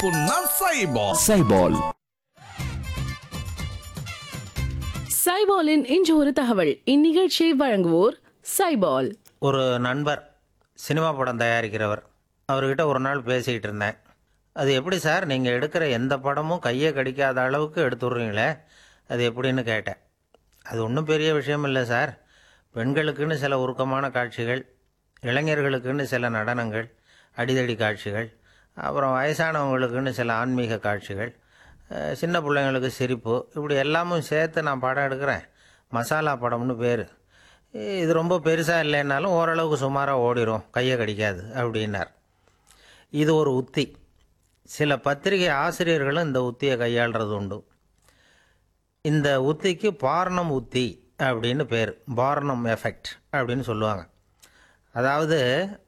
புண்ணா சைபால் சைபால் சைபாலின் இன்று ஒரு தகவல் இந்நிகழ்ச்சியை வழங்குவோர் சைபால் ஒரு நண்பர் சினிமா படம் தயாரிக்கிறவர் அவர்கிட்ட ஒரு நாள் பேசிக்கிட்டு இருந்தேன் அது எப்படி சார் நீங்கள் எடுக்கிற எந்த படமும் கையை கடிக்காத அளவுக்கு எடுத்துடுறீங்களே அது எப்படின்னு கேட்டேன் அது ஒன்றும் பெரிய விஷயம் இல்லை சார் பெண்களுக்குன்னு சில உருக்கமான காட்சிகள் இளைஞர்களுக்குன்னு சில நடனங்கள் அடிதடி காட்சிகள் அப்புறம் வயசானவங்களுக்குன்னு சில ஆன்மீக காட்சிகள் அஹ் சின்ன பிள்ளைங்களுக்கு சிரிப்பு இப்படி எல்லாமும் சேர்த்து நான் படம் எடுக்கிறேன் மசாலா படம்னு பேர் இது ரொம்ப பெருசாக இல்லைன்னாலும் ஓரளவுக்கு சுமாராக ஓடிரும் கையை கடிக்காது அப்படின்னார் இது ஒரு உத்தி சில பத்திரிகை ஆசிரியர்களும் இந்த உத்தியை கையாளுறது உண்டு இந்த உத்திக்கு பார்னம் உத்தி அப்படின்னு பேர் பார்னம் எஃபெக்ட் அப்படின்னு சொல்லுவாங்க அதாவது